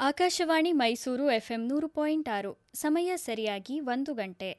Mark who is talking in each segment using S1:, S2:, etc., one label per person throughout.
S1: Akashvani Mysuru FM ನೂರು point ಆರು ಸಮಯ ಸರಿಯಾಗಿ ಒಂದು ಗಂಟೆ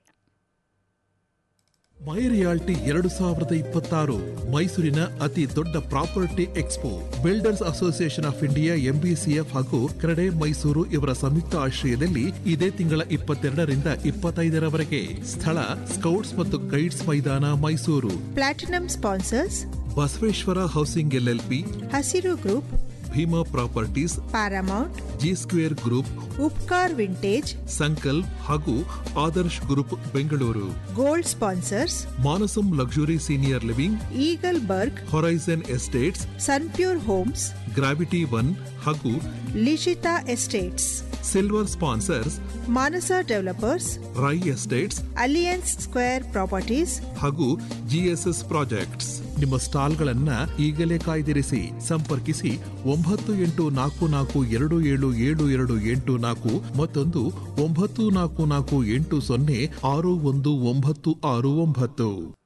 S2: ಮೈ ರಿಯಾಲ್ಟಿ ಎರಡು ಸಾವಿರದ ಇಪ್ಪತ್ತಾರು ಮೈಸೂರಿನ ಅತಿ ದೊಡ್ಡ property expo builders association of India MBCF ಹಾಗೂ ಕ್ರೆಡೆ ಮೈಸೂರು ಇವರ ಸಂಯುಕ್ತ ಆಶ್ರಯದಲ್ಲಿ ಇದೇ ತಿಂಗಳ ಇಪ್ಪತ್ತೆರಡರಿಂದ ಇಪ್ಪತ್ತೈದರವರೆಗೆ ಸ್ಥಳ ಸ್ಕೌಟ್ಸ್ ಮತ್ತು ಗೈಡ್ಸ್ ಮೈದಾನ Mysuru
S3: platinum sponsors
S2: Basaveshwara housing LLP
S3: Hasiru group
S2: Bhima properties
S3: Paramount
S2: G square group
S3: Upkar vintage
S2: Sankalp ಹಾಗೂ Adarsh group Bengaluru
S3: gold sponsors
S2: Manasam luxury senior living
S3: Eagleburg
S2: horizon estates
S3: Sunpure homes
S2: gravity one ಹಾಗೂ
S3: Lishitha estates
S2: silver sponsors
S3: Manasa developers
S2: Rai estates
S3: alliance square properties
S2: ಹಾಗೂ GSS projects ನಿಮ್ಮ ಸ್ಟಾಲ್ಗಳನ್ನ ಈಗಲೇ ಕಾಯ್ದಿರಿಸಿ ಸಂಪರ್ಕಿಸಿ ಒಂಬತ್ತು ಎಂಟು ನಾಲ್ಕು ನಾಲ್ಕು ಎರಡು ಏಳು ಏಳು ಎರಡು ಎಂಟು ನಾಲ್ಕು ಮತ್ತೊಂದು ಒಂಬತ್ತು ನಾಲ್ಕು ನಾಲ್ಕು ಎಂಟು ಸೊನ್ನೆ ಆರು ಒಂದು ಒಂಬತ್ತು ಆರು ಒಂಬತ್ತು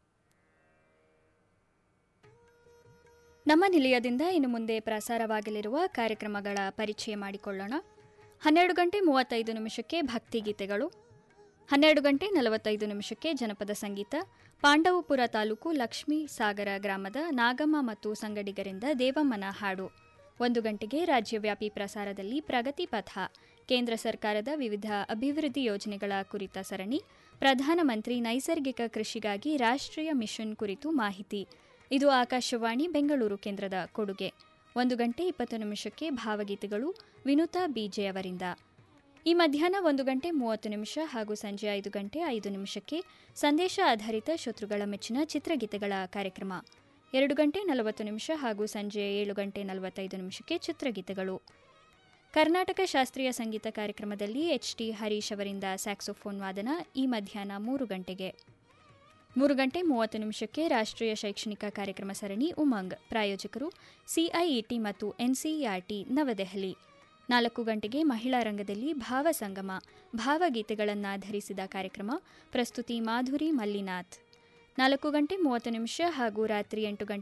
S1: ನಮ್ಮ ನಿಲಯದಿಂದ ಇನ್ನು ಮುಂದೆ ಪ್ರಸಾರವಾಗಲಿರುವ ಕಾರ್ಯಕ್ರಮಗಳ ಪರಿಚಯ ಮಾಡಿಕೊಳ್ಳೋಣ ಹನ್ನೆರಡು ಗಂಟೆ ಮೂವತ್ತೈದು ನಿಮಿಷಕ್ಕೆ ಭಕ್ತಿಗೀತೆಗಳು ಹನ್ನೆರಡು ಗಂಟೆ ನಲವತ್ತೈದು ನಿಮಿಷಕ್ಕೆ ಜನಪದ ಸಂಗೀತ ಪಾಂಡವಪುರ ತಾಲೂಕು ಲಕ್ಷ್ಮೀ ಸಾಗರ ಗ್ರಾಮದ ನಾಗಮ್ಮ ಮತ್ತು ಸಂಗಡಿಗರಿಂದ ದೇವಮ್ಮನ ಹಾಡು ಒಂದು ಗಂಟೆಗೆ ರಾಜ್ಯವ್ಯಾಪಿ ಪ್ರಸಾರದಲ್ಲಿ ಪ್ರಗತಿ ಪಥ ಕೇಂದ್ರ ಸರ್ಕಾರದ ವಿವಿಧ ಅಭಿವೃದ್ಧಿ ಯೋಜನೆಗಳ ಕುರಿತ ಸರಣಿ ಪ್ರಧಾನಮಂತ್ರಿ ನೈಸರ್ಗಿಕ ಕೃಷಿಗಾಗಿ ರಾಷ್ಟ್ರೀಯ ಮಿಷನ್ ಕುರಿತು ಮಾಹಿತಿ ಇದು ಆಕಾಶವಾಣಿ ಬೆಂಗಳೂರು ಕೇಂದ್ರದ ಕೊಡುಗೆ ಒಂದು ಗಂಟೆ ಇಪ್ಪತ್ತು ನಿಮಿಷಕ್ಕೆ ಭಾವಗೀತೆಗಳು ವಿನುತಾ ಬಿಜೆ ಅವರಿಂದ ಈ ಮಧ್ಯಾಹ್ನ ಒಂದು ಗಂಟೆ ಮೂವತ್ತು ನಿಮಿಷ ಹಾಗೂ ಸಂಜೆ ಐದು ಗಂಟೆ ಐದು ನಿಮಿಷಕ್ಕೆ ಸಂದೇಶ ಆಧಾರಿತ ಶತ್ರುಗಳ ಮೆಚ್ಚಿನ ಚಿತ್ರಗೀತೆಗಳ ಕಾರ್ಯಕ್ರಮ ಎರಡು ಗಂಟೆ ನಲವತ್ತು ನಿಮಿಷ ಹಾಗೂ ಸಂಜೆ ಏಳು ಗಂಟೆ ನಲವತ್ತೈದು ನಿಮಿಷಕ್ಕೆ ಚಿತ್ರಗೀತೆಗಳು ಕರ್ನಾಟಕ ಶಾಸ್ತ್ರೀಯ ಸಂಗೀತ ಕಾರ್ಯಕ್ರಮದಲ್ಲಿ ಎಚ್ ಟಿ ಹರೀಶ್ ಅವರಿಂದ ಸ್ಯಾಕ್ಸೋಫೋನ್ ವಾದನ ಈ ಮಧ್ಯಾಹ್ನ ಮೂರು ಗಂಟೆಗೆ ಮೂರು ಗಂಟೆ ಮೂವತ್ತು ನಿಮಿಷಕ್ಕೆ ರಾಷ್ಟ್ರೀಯ ಶೈಕ್ಷಣಿಕ ಕಾರ್ಯಕ್ರಮ ಸರಣಿ ಉಮಂಗ್ ಪ್ರಾಯೋಜಕರು ಸಿಐಇಟಿ ಮತ್ತು ಎನ್ಸಿಇಆರ್ಟಿ ನವದೆಹಲಿ ನಾಲ್ಕು ಗಂಟೆಗೆ ಮಹಿಳಾ ರಂಗದಲ್ಲಿ ಭಾವಸಂಗಮ ಭಾವಗೀತೆಗಳನ್ನಾಧರಿಸಿದ ಕಾರ್ಯಕ್ರಮ ಪ್ರಸ್ತುತಿ ಮಾಧುರಿ ಮಲ್ಲಿನಾಥ್ ನಾಲ್ಕು ಗಂಟೆ ಮೂವತ್ತು ನಿಮಿಷ ಹಾಗೂ ರಾತ್ರಿ ಎಂಟು ಗಂಟೆ